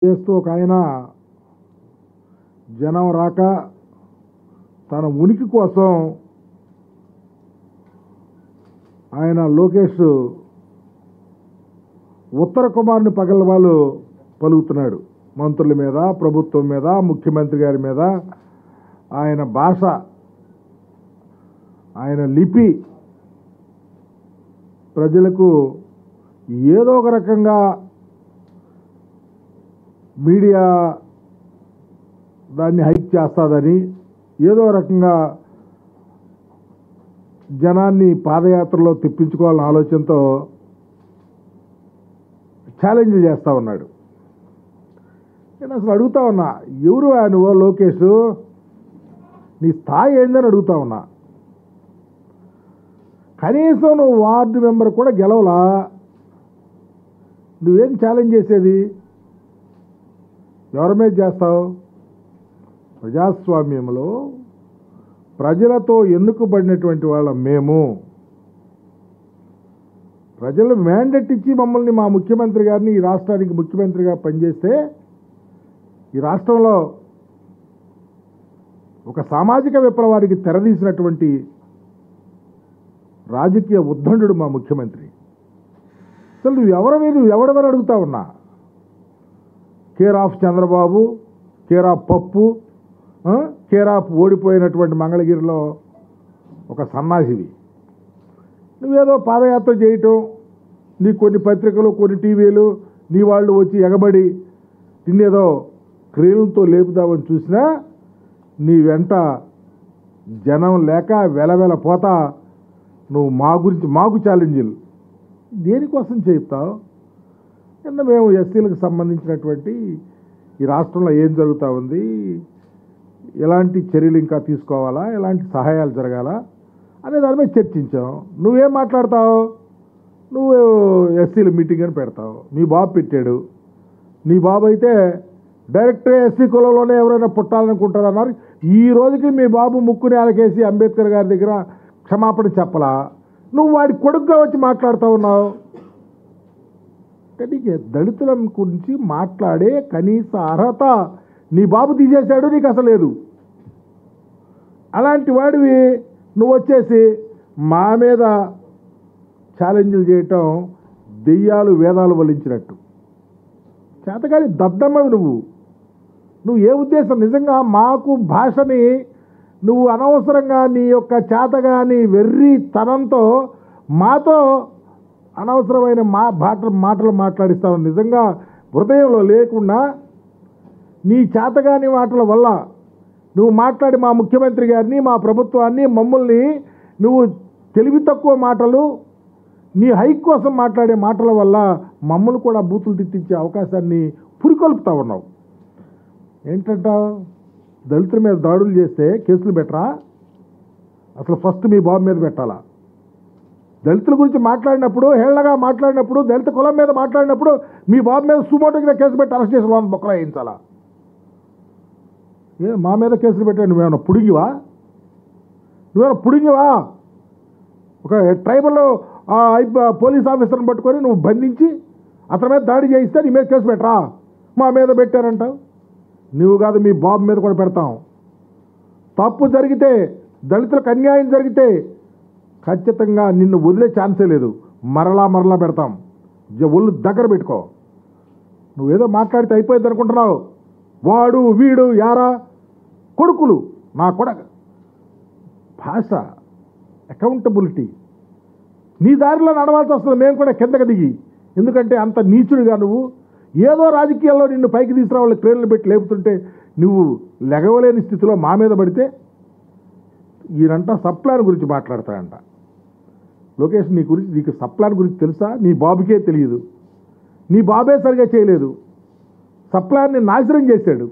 చేస్తూ ఒక ఆయన జనం రాక తన ఉనికి కోసం ఆయన లోకేష్ ఉత్తర కుమారుని పగల వాళ్ళు పలుకుతున్నాడు మంత్రుల మీద ప్రభుత్వం మీద ముఖ్యమంత్రి గారి మీద ఆయన భాష ఆయన లిపి ప్రజలకు ఏదో ఒక రకంగా మీడియా దాన్ని హైక్ చేస్తుందని ఏదో రకంగా జనాన్ని పాదయాత్రలో తెప్పించుకోవాలన్న ఆలోచనతో ఛాలెంజ్ చేస్తూ ఉన్నాడు నేను అసలు అడుగుతా ఉన్నా ఎవరు ఆ నువ్వు లోకేష్ నీ స్థాయి ఏందని అడుగుతా ఉన్నా కనీసం నువ్వు వార్డు మెంబర్ కూడా గెలవలా నువ్వేం ఛాలెంజ్ చేసేది ఎవరి మీద చేస్తావు ప్రజాస్వామ్యంలో ప్రజలతో ఎన్నుకబడినటువంటి వాళ్ళ మేము ప్రజలు మ్యాండేట్ ఇచ్చి మమ్మల్ని మా ముఖ్యమంత్రి గారిని ఈ రాష్ట్రానికి ముఖ్యమంత్రిగా పనిచేస్తే ఈ రాష్ట్రంలో ఒక సామాజిక విప్లవానికి తెరదీసినటువంటి రాజకీయ ఉద్దండు మా ముఖ్యమంత్రి అసలు నువ్వు ఎవరి నువ్వు ఎవడెవరు అడుగుతా ఉన్నా care of Chandrababu care of Pappu ఆ, కేర్ ఆఫ్ ఓడిపోయినటువంటి మంగళగిరిలో ఒక సన్నాసివి నువ్వేదో పాదయాత్ర చేయటం నీ కొన్ని పత్రికలు కొన్ని టీవీలు నీ వాళ్ళు వచ్చి ఎగబడి నిన్నేదో క్రేణులతో లేపుదామని చూసినా నీ వెంట జనం లేక వెలవెల పోతా నువ్వు మా గురించి మాకు ఛాలెంజ్లు దేనికోసం చెప్తావు నిన్న మేము ఎస్సీలకు సంబంధించినటువంటి ఈ రాష్ట్రంలో ఏం జరుగుతూ ఉంది ఎలాంటి చర్యలు ఇంకా తీసుకోవాలా ఎలాంటి సహాయాలు జరగాల అనే దాని మీద చర్చించాం నువ్వేం మాట్లాడతావు నువ్వు ఎస్సీల మీటింగ్ అని పెడతావు మీ బాబు పెట్టాడు నీ బాబు అయితే డైరెక్ట్గా ఎస్సీ కులంలోనే ఎవరైనా పుట్టాలనుకుంటారన్నారు ఈ రోజుకి మీ బాబు ముక్కుని అలకేసి అంబేద్కర్ గారి దగ్గర క్షమాపణ చెప్పలా నువ్వు వాడి కొడుకుగా వచ్చి మాట్లాడుతూ ఉన్నావు అంటే నీకు దళితుల గురించి మాట్లాడే కనీస అర్హత నీ బాబు తీసేశాడు నీకు అసలు లేదు అలాంటి వాడివి నువ్వు వచ్చేసి మా మీద ఛాలెంజ్లు చేయటం దెయ్యాలు వేదాలు వలించినట్టు చేతగాని దద్దమ్మవి నువ్వు నువ్వు ఏ ఉద్దేశం నిజంగా మాకు భాషని నువ్వు అనవసరంగా నీ యొక్క చేతగాని వెర్రి తనంతో మాతో అనవసరమైన మా బాట మాటలు మాట్లాడిస్తావు నిజంగా హృదయంలో లేకుండా నీ చేతగాని మాటల వల్ల నువ్వు మాట్లాడి మా ముఖ్యమంత్రి గారిని మా ప్రభుత్వాన్ని మమ్మల్ని నువ్వు తెలివి తక్కువ మాటలు నీ హైక్ కోసం మాట్లాడే మాటల వల్ల మమ్మల్ని కూడా బూతులు తిట్టించే అవకాశాన్ని పురికొల్పుతా ఉన్నావు ఏంటంట దళితుల మీద దాడులు చేస్తే కేసులు పెట్టరా అసలు ఫస్ట్ మీ బాబు మీద పెట్టాలా దళితుల గురించి మాట్లాడినప్పుడు హేళనగా మాట్లాడినప్పుడు దళిత కులం మీద మాట్లాడినప్పుడు మీ బాబు మీద సుమోటో కింద కేసు పెట్టి అరెస్ట్ చేసి వాళ్ళని బొక్కలా వేయించాలా ఏ మా మీద కేసులు పెట్టా నువ్వేమన్నా పుడిగివా నువ్వేమన్నా పుడిగివా ఒక ట్రైబల్ ఆ, ఐ- పోలీస్ ఆఫీసర్ని పట్టుకొని నువ్వు బంధించి అతని మీద దాడి చేయిస్తే నీ మీద కేసు పెట్టరా మా మీద పెట్టారంటావు నువ్వు కాదు మీ బాబు మీద కూడా పెడతాం తప్పు జరిగితే దళితులకు అన్యాయం జరిగితే ఖచ్చితంగా నిన్ను వదిలే ఛాన్సే లేదు మరలా మరలా పెడతాం జ- ఒళ్ళు దగ్గర పెట్టుకో నువ్వేదో మాట్లాడితే అయిపోయింది అనుకుంటున్నావు వాడు వీడు యారా కొడుకులు నా కొడక భాష అకౌంటబిలిటీ నీ దారిలో నడవాల్సి వస్తుంది మేము కూడా కిందకి దిగి ఎందుకంటే అంత నీచుడుగా నువ్వు ఏదో రాజకీయాల్లో నిన్ను పైకి తీసుకురావాలి క్రేన్లు పెట్టి లేపుతుంటే నువ్వు లెగవలేని స్థితిలో మా మీద పడితే ఈయనంట సప్లాన్ గురించి మాట్లాడతాడంట లోకేష్ నీ గురించి నీకు సప్లాన్ గురించి తెలుసా నీ బాబుకే తెలియదు నీ బాబే సరిగా చేయలేదు సప్లాన్ని నాశనం చేశాడు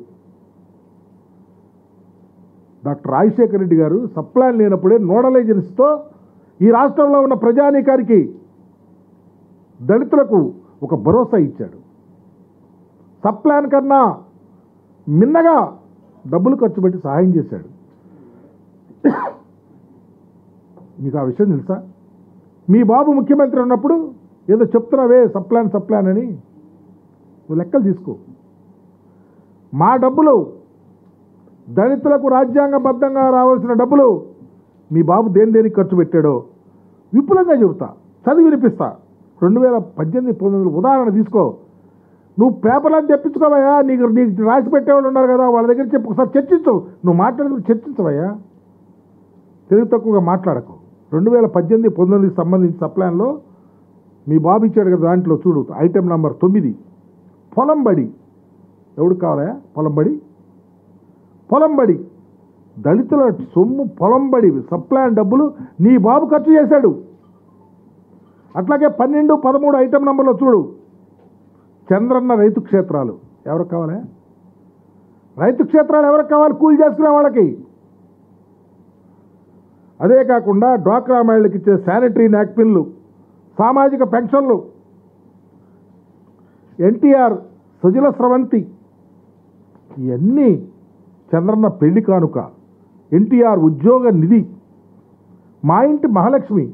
డాక్టర్ రాజశేఖర రెడ్డి గారు సప్లాన్ లేనప్పుడే నోడల్ ఏజెన్సీతో ఈ రాష్ట్రంలో ఉన్న ప్రజానీకానికి దళితులకు ఒక భరోసా ఇచ్చాడు సప్లాన్ కన్నా మిన్నగా డబ్బులు ఖర్చు పెట్టి సహాయం చేశాడు నీకు ఆ విషయం తెలుసా మీ బాబు ముఖ్యమంత్రి ఉన్నప్పుడు ఏదో చెప్తున్నావే సప్లాన్ సప్లాన్ అని నువ్వు లెక్కలు తీసుకో మా డబ్బులు దళితులకు రాజ్యాంగబద్ధంగా రావాల్సిన డబ్బులు మీ బాబు దేని దేనికి ఖర్చు పెట్టాడో విపులంగా చెబుతా చదివి వినిపిస్తా రెండు వేల పద్దెనిమిది పంతొమ్మిది ఉదాహరణ తీసుకో నువ్వు పేపర్లను తెప్పించుకోవయ్యా నీకు నీకు రాసి పెట్టేవాళ్ళు ఉన్నారు కదా వాళ్ళ దగ్గర చెప్పు ఒకసారి చర్చించు నువ్వు మాట్లాడుతూ చర్చించవయ్యా తెలుగు తక్కువగా మాట్లాడకు రెండు వేల పద్దెనిమిది పంతొమ్మిదికి సంబంధించి సప్లాన్లో మీ బాబు ఇచ్చాడు కదా దాంట్లో చూడు ఐటెం నంబర్ తొమ్మిది పొలం బడి ఎవడు కావాలా పొలం బడి పొలం బడి దళితుల సొమ్ము పొలం బడి సప్లాన్ డబ్బులు నీ బాబు ఖర్చు చేశాడు అట్లాగే పన్నెండు పదమూడు ఐటెం నంబర్లో చూడు చంద్రన్న రైతు క్షేత్రాలు ఎవరికి కావాలా రైతు క్షేత్రాలు ఎవరికి కావాలి కూలి చేసుకునే వాళ్ళకి అదే కాకుండా డ్వాక్రా మహిళలకు ఇచ్చే శానిటరీ నాప్కిన్లు సామాజిక పెన్షన్లు ఎన్టీఆర్ సుజల స్రవంతి ఇవన్నీ చంద్రన్న పెళ్లి కానుక ఎన్టీఆర్ ఉద్యోగ నిధి మా ఇంటి మహాలక్ష్మి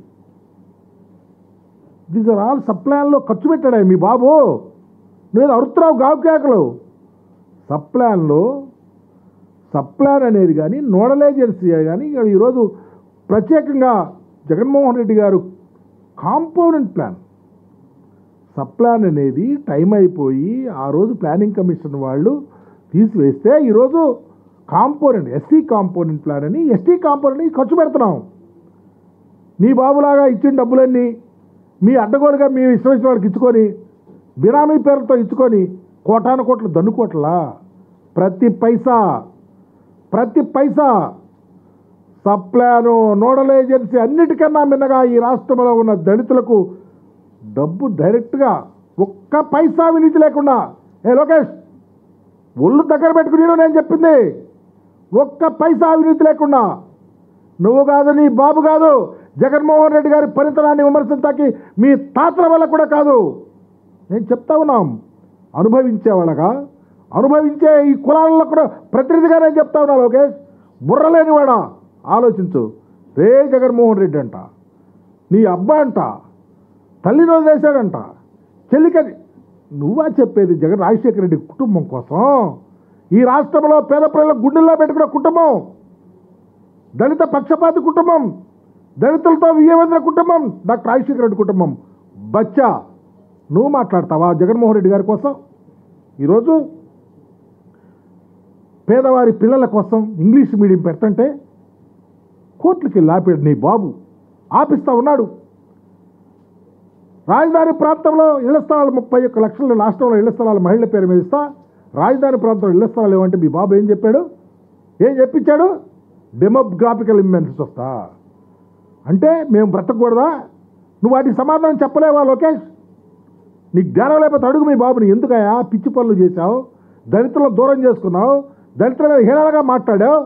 దీస్ ఆర్ ఆల్ సప్లాన్లో ఖర్చు పెట్టాడే మీ బాబు నువ్వు అరుతున్నావు గావు కేకలు సప్లాన్లో సప్లాన్ అనేది కానీ నోడల్ ఏజెన్సీ కానీ ఇక ఈరోజు ప్రత్యేకంగా జగన్మోహన్ రెడ్డి గారు కాంపౌండెంట్ ప్లాన్ సప్లాన్ అనేది టైం అయిపోయి ఆ రోజు ప్లానింగ్ కమిషన్ వాళ్ళు తీసివేస్తే ఈరోజు కాంపోనెంట్ ఎస్సీ కాంపోనెంట్ ప్లాన్ అని ఎస్టీ కాంపోనెంట్ ఖర్చు పెడుతున్నాం నీ బాబులాగా ఇచ్చిన డబ్బులన్నీ మీ అడ్డగోలుగా మీ ఇష్టం వచ్చిన వాళ్ళకి ఇచ్చుకొని బినామీ పేరుతో ఇచ్చుకొని కోటాను కోట్లు దన్నుకోట్లా ప్రతి పైసా ప్రతి పైసా సప్లాను నోడల్ ఏజెన్సీ అన్నిటికన్నా మిన్నగా ఈ రాష్ట్రంలో ఉన్న దళితులకు డబ్బు డైరెక్ట్గా ఒక్క పైసా వినీతి లేకుండా ఏ లోకేష్ ఒళ్ళు దగ్గర పెట్టుకుని నేను చెప్పింది ఒక్క పైసా అవినీతి లేకుండా నువ్వు కాదు నీ బాబు కాదు జగన్మోహన్ రెడ్డి గారి పనితనాన్ని విమర్శించడానికి మీ తాతల వల్ల కూడా కాదు నేను చెప్తా ఉన్నాం అనుభవించే వాళ్ళగా అనుభవించే ఈ కులాలలో కూడా ప్రతినిధిగా నేను చెప్తా ఉన్నా లోకేష్ బుర్రలేనివాడా ఆలోచించు రే జగన్మోహన్ రెడ్డి అంట నీ అబ్బా అంట తల్లిని వదిలేశాడంట చెల్లికని నువ్వా చెప్పేది జగన్ రాజశేఖర రెడ్డి కుటుంబం కోసం ఈ రాష్ట్రంలో పేద ప్రజల గుండెల్లో పెట్టుకున్న కుటుంబం దళిత పక్షపాతి కుటుంబం దళితులతో వియ్యవంద్ర కుటుంబం డాక్టర్ రాజశేఖర రెడ్డి కుటుంబం బచ్చా నువ్వు మాట్లాడతావా జగన్మోహన్ రెడ్డి గారి కోసం ఈరోజు పేదవారి పిల్లల కోసం ఇంగ్లీష్ మీడియం పెడుతుంటే కోర్టులకి లాపాడు నీ బాబు ఆపిస్తా ఉన్నాడు రాజధాని ప్రాంతంలో ఇళ్ల స్థలాలు ముప్పై ఒక్క లక్షల రాష్ట్రంలో ఇళ్ల స్థలాలు మహిళల పేరు మీద ఇస్తా రాజధాని ప్రాంతంలో ఇళ్ల స్థలాలు ఏమంటే మీ బాబు ఏం చెప్పాడు ఏం చెప్పించాడు డెమోగ్రాఫికల్ ఇంబెన్సెస్ వస్తా అంటే మేము బ్రతకూడదా నువ్వు వాటికి సమాధానం చెప్పలేవా లోకేష్ నీకు జ్ఞానం లేకపోతే అడుగు మీ బాబుని ఎందుకయ్యా పిచ్చి పనులు చేశావు దళితులను దూరం చేసుకున్నావు దళితుల మీద హేళనగా మాట్లాడావు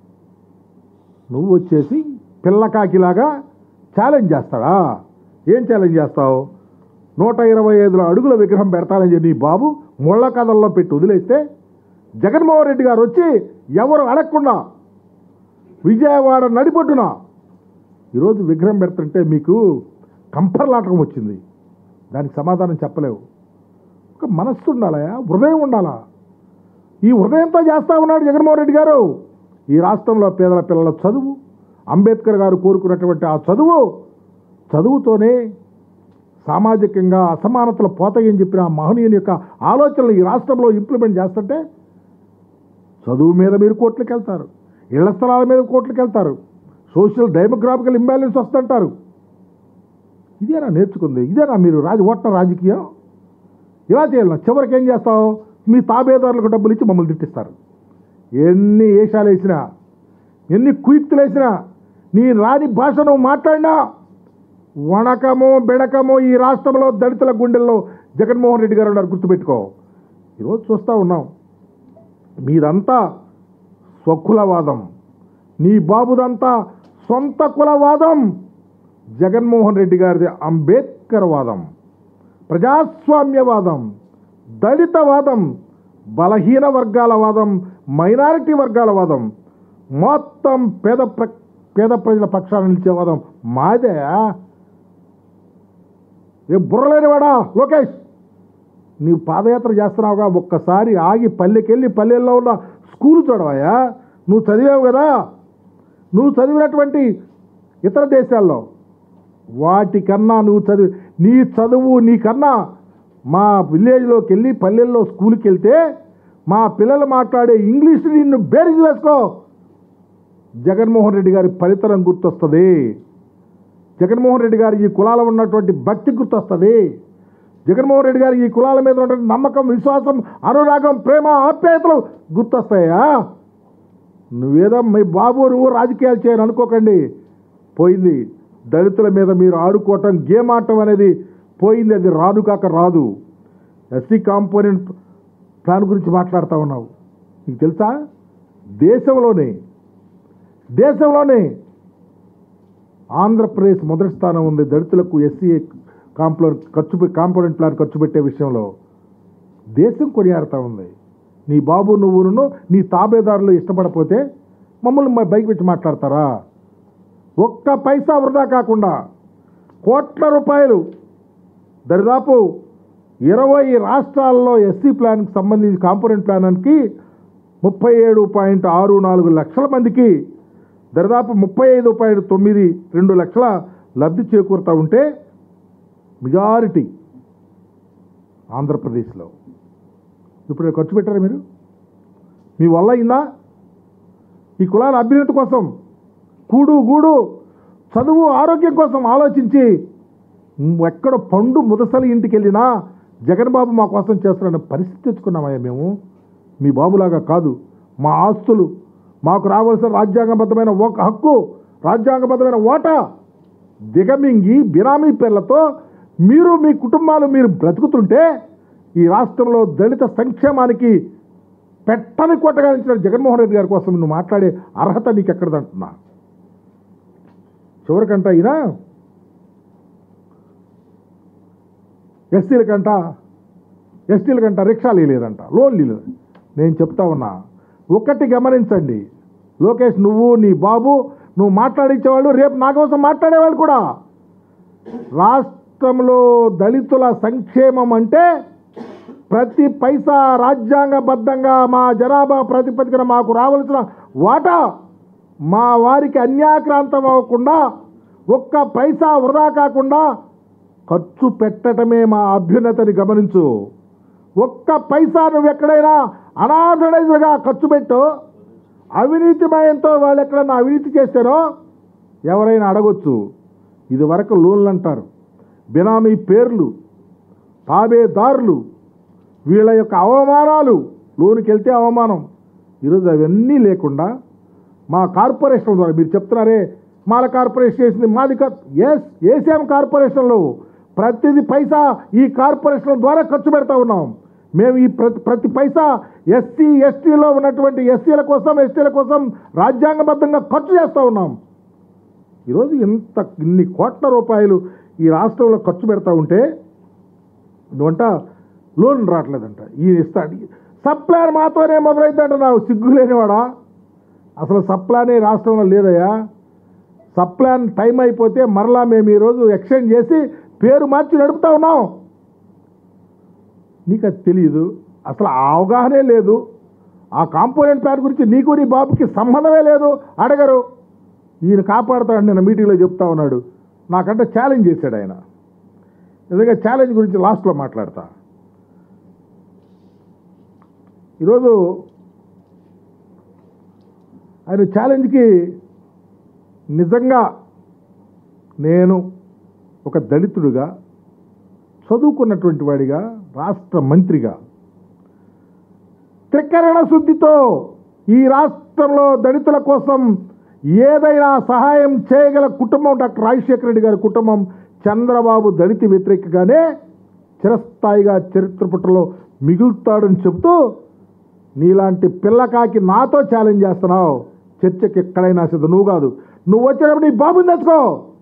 నువ్వు వచ్చేసి పిల్లకాకిలాగా ఛాలెంజ్ చేస్తాడా ఏం ఛాలెంజ్ చేస్తావు నూట ఇరవై ఐదుల అడుగుల విగ్రహం పెడతానని చెప్పి నీ బాబు ముళ్ళ కథల్లో పెట్టి వదిలేస్తే జగన్మోహన్ రెడ్డి గారు వచ్చి ఎవరు అడగకుండా విజయవాడ నడిపొడ్డున ఈరోజు విగ్రహం పెడుతుంటే మీకు కంపర్లాటకం వచ్చింది దానికి సమాధానం చెప్పలేవు ఒక మనస్సు ఉండాలా హృదయం ఉండాలా ఈ హృదయంతో చేస్తా ఉన్నాడు జగన్మోహన్ రెడ్డి గారు ఈ రాష్ట్రంలో పేదల పిల్లల చదువు అంబేద్కర్ గారు కోరుకున్నటువంటి ఆ చదువు చదువుతోనే సామాజికంగా అసమానతలు పోతాయని చెప్పిన ఆ మహనీయుని యొక్క ఆలోచనలు ఈ రాష్ట్రంలో ఇంప్లిమెంట్ చేస్తుంటే చదువు మీద మీరు కోర్టులకు వెళ్తారు ఇళ్ల స్థలాల మీద కోర్టులకు వెళ్తారు సోషల్ డెమోగ్రాఫికల్ ఇంబ్యాలెన్స్ వస్తుంటారు ఇదేనా నేర్చుకుంది ఇదేనా మీరు రాజ ఓట్ల రాజకీయం ఇలా చేయాలి చివరికి ఏం చేస్తావు మీ తాబేదారులకు డబ్బులు ఇచ్చి మమ్మల్ని తిట్టిస్తారు ఎన్ని ఏషాలు వేసినా ఎన్ని కుయుక్తులు వేసినా నీ రాని భాష నువ్వు మాట్లాడినా వణకము బెడకము ఈ రాష్ట్రంలో దళితుల గుండెల్లో జగన్మోహన్ రెడ్డి గారు ఉన్నారు గుర్తుపెట్టుకో ఈరోజు చూస్తూ ఉన్నాం మీదంతా స్వకులవాదం నీ బాబుదంతా సొంత కులవాదం జగన్మోహన్ రెడ్డి గారిది అంబేద్కర్ వాదం ప్రజాస్వామ్యవాదం దళితవాదం బలహీన వర్గాల వాదం మైనారిటీ వర్గాల వాదం మొత్తం పేద ప్ర పేద ప్రజల పక్షాన నిలిచే వాదం మాదే ఏ బుర్రలేనివాడా లోకేష్ నీవు పాదయాత్ర చేస్తున్నావుగా ఒక్కసారి ఆగి పల్లెకెళ్ళి పల్లెల్లో ఉన్న స్కూల్ చూడవాయా నువ్వు చదివావు కదా నువ్వు చదివినటువంటి ఇతర దేశాల్లో వాటికన్నా నువ్వు చదివి నీ చదువు నీకన్నా మా విలేజ్లోకి వెళ్ళి పల్లెల్లో స్కూల్కి వెళ్తే మా పిల్లలు మాట్లాడే ఇంగ్లీష్ నిన్ను బేరీజ్ వేసుకో జగన్మోహన్ రెడ్డి గారి ఫలితరం గుర్తొస్తుంది జగన్మోహన్ రెడ్డి గారి ఈ కులాల ఉన్నటువంటి భక్తి గుర్తొస్తుంది జగన్మోహన్ రెడ్డి గారి ఈ కులాల మీద ఉన్నటువంటి నమ్మకం విశ్వాసం అనురాగం ప్రేమ ఆప్యాయతలు గుర్తొస్తాయా నువ్వేదో మీ బాబు నువ్వు రాజకీయాలు చేయని అనుకోకండి పోయింది దళితుల మీద మీరు ఆడుకోవటం గేమ్ ఆడటం అనేది పోయింది అది రాదు కాక రాదు ఎస్సీ కాంపోనెంట్ ప్లాన్ గురించి మాట్లాడుతూ ఉన్నావు నీకు తెలుసా దేశంలోనే దేశంలోనే ఆంధ్రప్రదేశ్ మొదటి స్థానం ఉంది దళితులకు ఎస్సీ కాంప్లో ఖర్చు పె- కాంపోనెంట్ ప్లాన్ ఖర్చు పెట్టే విషయంలో దేశం కొనియాడుతూ ఉంది నీ బాబు నువ్వును నీ తాబేదారులు ఇష్టపడపోతే మమ్మల్ని మా బైక్ పెట్టి మాట్లాడతారా ఒక్క పైసా వృధా కాకుండా కోట్ల రూపాయలు దరిదాపు ఇరవై రాష్ట్రాల్లో ఎస్సీ ప్లాన్కి సంబంధించి కాంపోనెంట్ ప్లాన్కి ముప్పై ఏడు పాయింట్ ఆరు నాలుగు లక్షల మందికి దరిదాపు ముప్పై ఐదు పాయింట్ తొమ్మిది రెండు లక్షల లబ్ధి చేకూరుతూ ఉంటే మెజారిటీ ఆంధ్రప్రదేశ్లో ఇప్పుడు ఖర్చు పెట్టారా మీరు మీ వల్ల అయిందా ఈ కులాల అభ్యున్నతి కోసం కూడు గూడు చదువు ఆరోగ్యం కోసం ఆలోచించి మ్, ఎక్కడ పండు ముదసలి ఇంటికి వెళ్ళినా జగన్ బాబు మా కోసం చేస్తున్నాడన్న పరిస్థితి తెచ్చుకున్నామయ్యా మేము మీ బాబులాగా కాదు మా ఆస్తులు మాకు రావాల్సిన రాజ్యాంగబద్ధమైన ఒక హక్కు రాజ్యాంగబద్ధమైన ఓటా దిగమింగి బినామీ పేర్లతో మీరు మీ కుటుంబాలు మీరు బ్రతుకుతుంటే ఈ రాష్ట్రంలో దళిత సంక్షేమానికి పెట్టని కొట్టగానించిన జగన్మోహన్ రెడ్డి గారి కోసం నువ్వు మాట్లాడే అర్హత నీకు ఎక్కడదంటున్నా చివరికంట అయినా ఎస్సీల కంట ఎస్టీల కంట రిక్షాలు లేదంట లోన్లు లేదు నేను చెప్తా ఉన్నా ఒకటి గమనించండి లోకేష్ నువ్వు నీ బాబు నువ్వు మాట్లాడించేవాళ్ళు రేపు నా కోసం మాట్లాడేవాళ్ళు కూడా రాష్ట్రంలో దళితుల సంక్షేమం అంటే ప్రతి పైసా రాజ్యాంగబద్ధంగా మా జనాభా ప్రాతిపదికన మాకు రావాల్సిన వాటా మా వారికి అన్యాక్రాంతం అవ్వకుండా ఒక్క పైసా వృధా కాకుండా ఖర్చు పెట్టడమే మా అభ్యున్నతని గమనించు ఒక్క పైసా నువ్వు ఎక్కడైనా అనాథరైజ్గా ఖర్చు పెట్టు అవినీతిమయంతో వాళ్ళు ఎక్కడైనా అవినీతి చేస్తారో ఎవరైనా అడగొచ్చు ఇది వరకు లోన్లు అంటారు బినామీ పేర్లు తాబేదారులు వీళ్ళ యొక్క అవమానాలు లోనికి వెళ్తే అవమానం ఈరోజు అవన్నీ లేకుండా మా కార్పొరేషన్ ద్వారా మీరు చెప్తున్నారే మాల కార్పొరేషన్ చేసింది మాది ఎస్ ఏసీఎం కార్పొరేషన్లో ప్రతిది పైసా ఈ కార్పొరేషన్ ద్వారా ఖర్చు పెడతా ఉన్నాం మేము ఈ ప్రతి ప్రతి పైసా ఎస్సీ ఎస్టీలో ఉన్నటువంటి ఎస్సీల కోసం ఎస్టీల కోసం రాజ్యాంగబద్ధంగా ఖర్చు చేస్తూ ఉన్నాం ఈరోజు ఇంత ఇన్ని కోట్ల రూపాయలు ఈ రాష్ట్రంలో ఖర్చు పెడతా ఉంటే నువ్వంట లోన్ రావట్లేదంట ఈయన ఇస్తాడు సప్లాన్ మాతోనే మొదలైందంట నాకు సిగ్గు లేనివాడా అసలు సప్లానే రాష్ట్రంలో లేదయ్యా సప్లాన్ టైం అయిపోతే మరలా మేము ఈరోజు ఎక్స్చేంజ్ చేసి పేరు మార్చి నడుపుతా ఉన్నాం నీకు అది తెలియదు అసలు ఆ అవగాహనే లేదు ఆ కాంపోనెంట్ ప్లాన్ గురించి నీకు నీ బాబుకి సంబంధమే లేదు అడగరు ఈయన కాపాడుతాడు నేను మీటింగ్లో చెప్తా ఉన్నాడు నాకంటే ఛాలెంజ్ చేశాడు ఆయన నిజంగా ఛాలెంజ్ గురించి లాస్ట్లో మాట్లాడతా ఈరోజు ఆయన ఛాలెంజ్కి నిజంగా నేను ఒక దళితుడిగా చదువుకున్నటువంటి వాడిగా రాష్ట్ర మంత్రిగా త్రికరణ శుద్ధితో ఈ రాష్ట్రంలో దళితుల కోసం ఏదైనా సహాయం చేయగల కుటుంబం డాక్టర్ రాజశేఖర రెడ్డి గారి కుటుంబం చంద్రబాబు దళిత వ్యతిరేకగానే చిరస్థాయిగా చరిత్ర పుటలో మిగులుతాడని చెబుతూ నీలాంటి పిల్లకాకి నాతో ఛాలెంజ్ చేస్తున్నావు చర్చకి ఎక్కడైనా సిద్ధం నువ్వు కాదు నువ్వు వచ్చేటప్పుడు నీ బాబుని తెచ్చుకో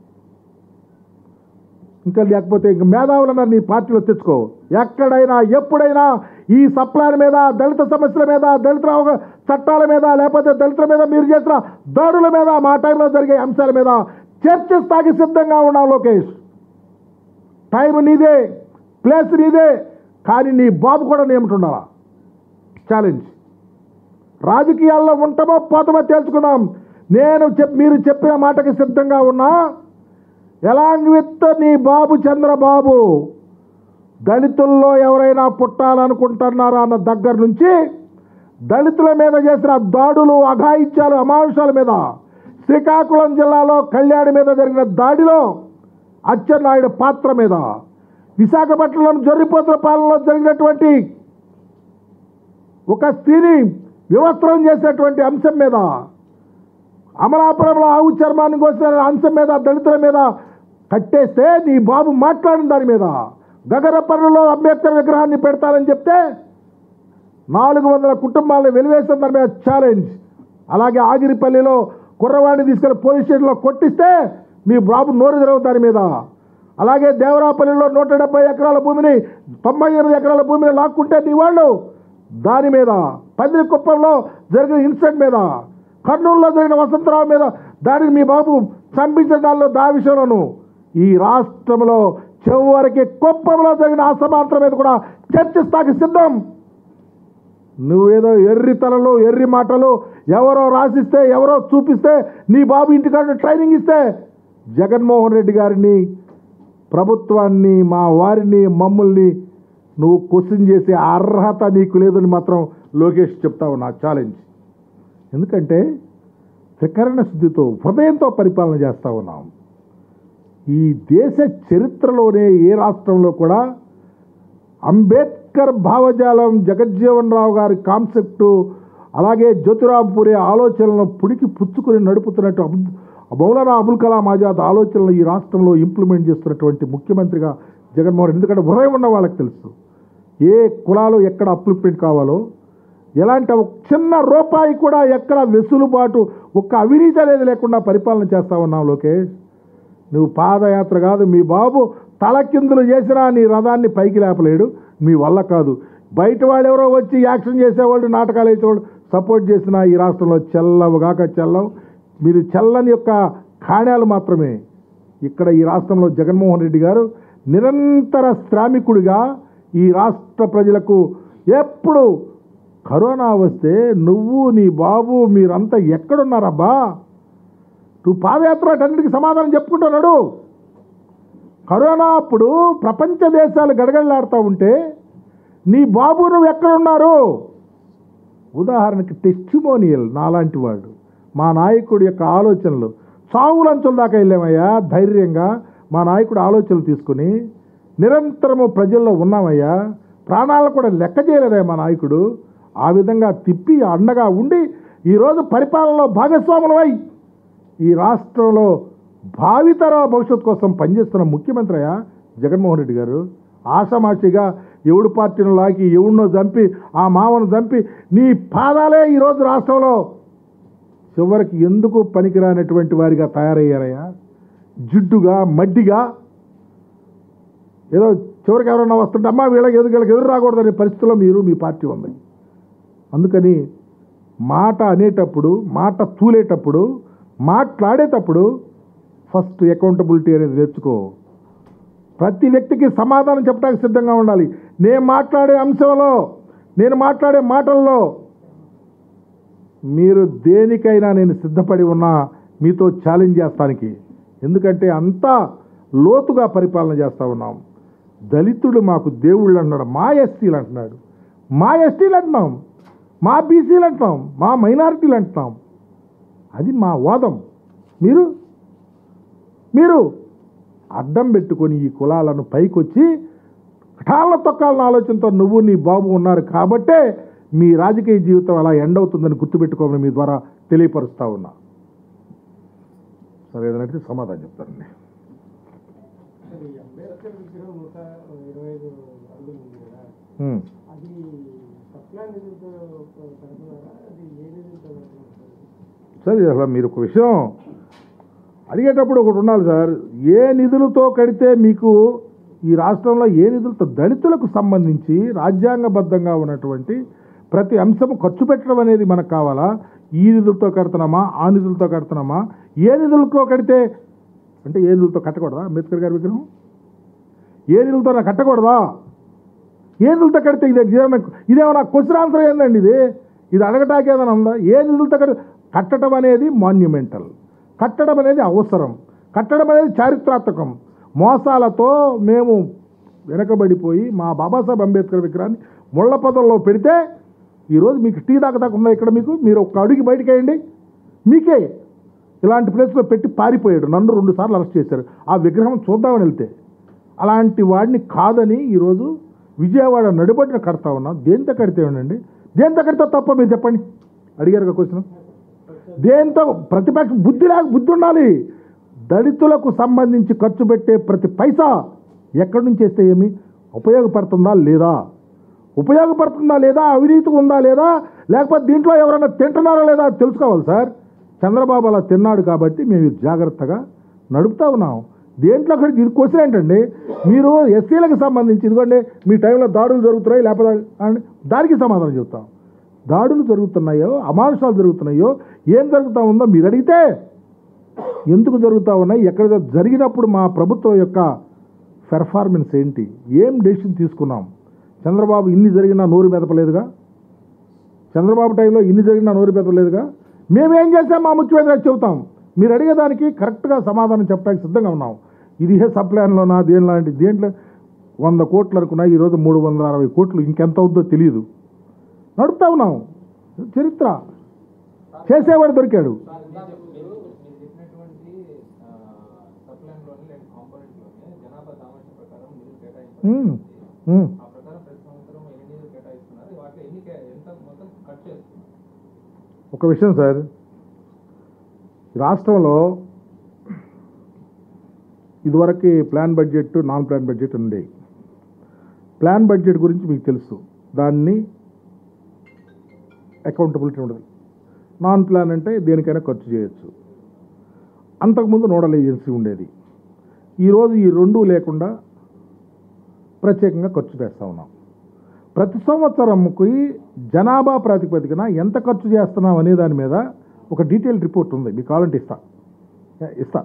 ఇంకా లేకపోతే ఇంక మేధావులన్నారు నీ పార్టీలో తెచ్చుకో ఎక్కడైనా ఎప్పుడైనా ఈ సప్లాన్ మీద దళిత సమస్యల మీద దళిత అవగా- చట్టాల మీద లేకపోతే దళితుల మీద మీరు చేసిన దాడుల మీద మా టైంలో జరిగే అంశాల మీద చర్చిస్తాకి సిద్ధంగా ఉన్నాం లోకేష్ టైం నీదే ప్లేస్ నీదే కానీ నీ బాబు కూడా నియమిటుండాలా ఛాలెంజ్ రాజకీయాల్లో ఉంటామో పోతామో తేల్చుకుందాం నేను చెప్ మీరు చెప్పిన మాటకి సిద్ధంగా ఉన్నా ఎలాంగ్ విత్ నీ బాబు చంద్రబాబు దళితుల్లో ఎవరైనా పుట్టాలనుకుంటున్నారా అన్న దగ్గర నుంచి దళితుల మీద చేసిన దాడులు అఘాయిత్యాలు అమానుషాల మీద శ్రీకాకుళం జిల్లాలో కళ్యాణి మీద జరిగిన దాడిలో అచ్చెన్నాయుడు పాత్ర మీద విశాఖపట్నం జొర్రిపోతుల పాలనలో జరిగినటువంటి ఒక స్త్రీని వివస్త్రం చేసినటువంటి అంశం మీద అమలాపురంలో ఆవు చర్మాన్ని కోసిన అంశం మీద దళితుల మీద కట్టేస్తే నీ బాబు మాట్లాడిన దాని మీద గగరపల్లిలో అంబేద్కర్ విగ్రహాన్ని పెడతానని చెప్తే నాలుగు వందల కుటుంబాలను వెలివేసిన దాని మీద ఛాలెంజ్ అలాగే ఆగిరిపల్లిలో కుర్రవాడిని తీసుకెళ్లి పోలీస్ స్టేషన్లో కొట్టిస్తే మీ బాబు నోరు తెరవు దాని మీద అలాగే దేవరాపల్లిలో నూట డెబ్బై ఎకరాల భూమిని తొంభై ఎనిమిది ఎకరాల భూమిని లాక్కుంటే నీ వాళ్ళు దాని మీద పందిరి కుప్పంలో జరిగిన ఇన్సిడెంట్ మీద కర్నూలులో జరిగిన వసంతరావు మీద దాడిని మీ బాబు చంపించిన దానిలో దా విషయంలోను ఈ రాష్ట్రంలో చివరికి కుప్పంలో జరిగిన అసమాంతరం మీద కూడా చర్చిస్తాకి సిద్ధం నువ్వేదో ఎర్రి తలలు ఎర్రి మాటలు ఎవరో రాసిస్తే ఎవరో చూపిస్తే నీ బాబు ఇంటికాడ ట్రైనింగ్ ఇస్తే జగన్మోహన్ రెడ్డి గారిని ప్రభుత్వాన్ని మా వారిని మమ్మల్ని నువ్వు క్వశ్చన్ చేసే అర్హత నీకు లేదని మాత్రం లోకేష్ చెప్తావు నా ఛాలెంజ్ ఎందుకంటే త్రికరణ శుద్ధితో హృదయంతో పరిపాలన చేస్తా ఉన్నాం ఈ దేశ చరిత్రలోనే ఏ రాష్ట్రంలో కూడా అంబేద్కర్ భావజాలం జగజ్జీవన్ రావు గారి కాన్సెప్టు అలాగే జ్యోతిరావు పూరే ఆలోచనలను పుడికి పుచ్చుకొని నడుపుతున్నట్టు అబ్- మౌలానా అబుల్ కలాం ఆజాద్ ఆలోచనలు ఈ రాష్ట్రంలో ఇంప్లిమెంట్ చేస్తున్నటువంటి ముఖ్యమంత్రిగా జగన్మోహన్ రెడ్డి ఎందుకంటే హృదయం ఉన్న వాళ్ళకి తెలుసు ఏ కులాలు ఎక్కడ అప్లిప్మెంట్ కావాలో ఎలాంటి ఒక చిన్న రూపాయి కూడా ఎక్కడ వెసులుబాటు ఒక్క అవినీతి అనేది లేకుండా పరిపాలన చేస్తా ఉన్నావు లోకేష్ నువ్వు పాదయాత్ర కాదు మీ బాబు తలకిందులు చేసినా నీ రథాన్ని పైకి లేపలేడు మీ వల్ల కాదు బయట వాళ్ళు ఎవరో వచ్చి యాక్షన్ చేసేవాళ్ళు నాటకాలు వేసేవాళ్ళు సపోర్ట్ చేసినా ఈ రాష్ట్రంలో చెల్లవుగాక చెల్లవు మీరు చెల్లని యొక్క కాణాలు మాత్రమే ఇక్కడ ఈ రాష్ట్రంలో జగన్మోహన్ రెడ్డి గారు నిరంతర శ్రామికుడిగా ఈ రాష్ట్ర ప్రజలకు ఎప్పుడు కరోనా వస్తే నువ్వు నీ బాబు మీరంతా ఎక్కడున్నారబ్బా నువ్వు పాదయాత్ర అన్నిటికీ సమాధానం చెప్పుకుంటున్నాడు కరోనా అప్పుడు ప్రపంచ దేశాలు గడగడలాడుతూ ఉంటే నీ బాబు నువ్వు ఎక్కడున్నారు ఉదాహరణకి టెస్టిమోనియల్ నాలాంటి వాడు మా నాయకుడి యొక్క ఆలోచనలు చావులంచుల దాకా వెళ్ళామయ్యా ధైర్యంగా మా నాయకుడు ఆలోచనలు తీసుకుని నిరంతరము ప్రజల్లో ఉన్నామయ్యా ప్రాణాలను కూడా లెక్క చేయలేదయ్యా మా నాయకుడు ఆ విధంగా తిప్పి అండగా ఉండి ఈరోజు పరిపాలనలో భాగస్వాములమై ఈ రాష్ట్రంలో భావితరాల భవిష్యత్తు కోసం పనిచేస్తున్న ముఖ్యమంత్రి అయ్యా జగన్మోహన్ రెడ్డి గారు ఆషామాషిగా ఎవడు పార్టీని లాగి ఎవడినో చంపి ఆ మామను చంపి నీ పాదాలే ఈరోజు రాష్ట్రంలో చివరికి ఎందుకు పనికిరానటువంటి వారిగా తయారయ్యారయ్యా జిడ్డుగా మడ్డిగా ఏదో చివరికి ఎవరన్నా వస్తుంటే అమ్మా వీళ్ళకి ఎదురు వీళ్ళకి ఎదురు రాకూడదనే పరిస్థితిలో మీరు మీ పార్టీ ఉంది అందుకని మాట అనేటప్పుడు మాట తూలేటప్పుడు మాట్లాడేటప్పుడు ఫస్ట్ అకౌంటబిలిటీ అనేది నేర్చుకో ప్రతి వ్యక్తికి సమాధానం చెప్పడానికి సిద్ధంగా ఉండాలి నేను మాట్లాడే అంశంలో నేను మాట్లాడే మాటల్లో మీరు దేనికైనా నేను సిద్ధపడి ఉన్నా మీతో ఛాలెంజ్ చేస్తానికి ఎందుకంటే అంతా లోతుగా పరిపాలన చేస్తూ ఉన్నాం దళితుడు మాకు దేవుళ్ళు అంటున్నాడు మా ఎస్టీలు అంటున్నాడు మా ఎస్టీలు అంటున్నాం మా బీసీలు అంటున్నాం మా మైనారిటీలు అంటున్నాం అది మా వాదం మీరు మీరు అడ్డం పెట్టుకొని ఈ కులాలను పైకొచ్చి కఠాల తొక్కాలన్న ఆలోచనతో నువ్వు నీ బాబు ఉన్నారు కాబట్టే మీ రాజకీయ జీవితం అలా ఎండ్ అవుతుందని గుర్తుపెట్టుకోమని మీ ద్వారా తెలియపరుస్తా ఉన్నా సరే ఏదంటే సమాధానం చెప్తానండి అది అంబేద్కర్ విగ్రహం నూట ఇరవై ఐదు అడుగులు ఉంది కదా ఉమ్. అది సప్లా నిధులతో కడుతున్నారా అది ఏ నిధులతో కడుతున్నారు సరే అసలు మీరు ఒక విషయం అడిగేటప్పుడు ఒకటి ఉండాలి సార్ ఏ నిధులతో కడితే మీకు ఈ రాష్ట్రంలో ఏ నిధులతో దళితులకు సంబంధించి రాజ్యాంగబద్ధంగా ఉన్నటువంటి ప్రతి అంశం ఖర్చు పెట్టడం అనేది మనకు కావాలా ఈ నిధులతో కడుతున్నామా ఆ నిధులతో కడుతున్నామా ఏ నిధులతో కడితే అంటే ఏ నిధులతో కట్టకూడదా అంబేద్కర్ గారి విగ్రహం ఏ నిధులతో నా కట్టకూడదా ఏ నిధులతో కడితే ఇది ఇదేమన్నా ఇదేమన్నా క్వశ్చన్ ఆన్సర్ ఏందండి ఇది ఇది అడగటానికి ఏదైనా ఉందా ఏ నిధులతో కడి కట్టడం అనేది మాన్యుమెంటల్ కట్టడం అనేది అవసరం కట్టడం అనేది చారిత్రాత్మకం మోసాలతో మేము వెనకబడిపోయి మా బాబాసాహెబ్ అంబేద్కర్ విగ్రహాన్ని ముళ్ళ పదంలో పెడితే ఈరోజు మీకు టీ దాకా దాకా ఉందా ఇక్కడ మీకు మీరు ఒక అడుగు బయటకు వేయండి మీకే ఇలాంటి ప్లేస్లో పెట్టి పారిపోయాడు నన్ను రెండు సార్లు అరెస్ట్ చేశారు ఆ విగ్రహం చూద్దామని వెళ్తే అలాంటి వాడిని కాదని ఈరోజు విజయవాడ నడిబడిన కడతా ఉన్నా దేంతో కడితే ఉండండి దేంతో కడితే తప్ప మీరు చెప్పండి అడిగారు క్వశ్చన్ దేంతో ప్రతిపక్ష బుద్ధి లేక బుద్ధి ఉండాలి దళితులకు సంబంధించి ఖర్చు పెట్టే ప్రతి పైసా ఎక్కడి నుంచి వేస్తే ఏమి ఉపయోగపడుతుందా లేదా ఉపయోగపడుతుందా లేదా అవినీతి ఉందా లేదా లేకపోతే దీంట్లో ఎవరైనా తింటున్నారా లేదా తెలుసుకోవాలి సార్ చంద్రబాబు అలా తిన్నాడు కాబట్టి మేము ఇది జాగ్రత్తగా నడుపుతా ఉన్నాం దేంట్లో అక్కడికి ఇది క్వశ్చన్ ఏంటండి మీరు ఎస్సీలకు సంబంధించి ఇదిగోండి మీ టైంలో దాడులు జరుగుతున్నాయి లేకపోతే అని దానికి సమాధానం చెప్తాం దాడులు జరుగుతున్నాయో అమానుషాలు జరుగుతున్నాయో ఏం జరుగుతూ ఉందో మీరు అడిగితే ఎందుకు జరుగుతూ ఉన్నాయి ఎక్కడ జరిగినప్పుడు మా ప్రభుత్వం యొక్క పెర్ఫార్మెన్స్ ఏంటి ఏం డెసిషన్ తీసుకున్నాం చంద్రబాబు ఇన్ని జరిగినా నోరు మెదపలేదుగా చంద్రబాబు టైంలో ఇన్ని జరిగినా నోరు మెదపలేదుగా మేమేం చేసాం మా ముఖ్యమంత్రి అది చెబుతాం మీరు అడిగేదానికి కరెక్ట్గా సమాధానం చెప్పడానికి సిద్ధంగా ఉన్నాం ఇది ఏ సప్లాన్లోనా దేని లాంటి దేంట్లో వంద కోట్లు అనుకున్నా ఈరోజు మూడు వందల అరవై కోట్లు ఇంకెంత అవుద్దో తెలియదు నడుపుతా ఉన్నాం చరిత్ర చేసేవాడు దొరికాడు సార్, ఇందాక మీరు మీరు చెప్పినటువంటి సప్లైన్లోని లేదా కాంపోనెంట్లోనే జనాభా సామర్థ్యం ప్రకారం నిధులు కేటాయించారు ఉమ్, ఉమ్. ఆ ప్రకారం ప్రతి సంవత్సరం ఎన్ని నిధులు కేటాయిస్తున్నారు వాటిలో ఎన్ని కే- ఎంత మొత్తం ఖర్చు చేస్తున్నారు ఒక విషయం సార్ ఈ రాష్ట్రంలో ఇదివరకు plan budget non plan budget ఉండేవి ప్లాన్ బడ్జెట్ గురించి మీకు తెలుసు దాన్ని అకౌంటబిలిటీ ఉండదు నాన్ ప్లాన్ అంటే దేనికైనా ఖర్చు చేయొచ్చు అంతకుముందు నోడల్ ఏజెన్సీ ఉండేది ఈరోజు ఈ రెండు లేకుండా ప్రత్యేకంగా ఖర్చు చేస్తూ ఉన్నాం ప్రతి సంవత్సరంకి జనాభా ప్రాతిపదికన ఎంత ఖర్చు చేస్తున్నాం అనే దాని మీద ఒక డీటెయిల్ రిపోర్ట్ ఉంది మీకు కావాలంటే ఇస్తా ఇస్తా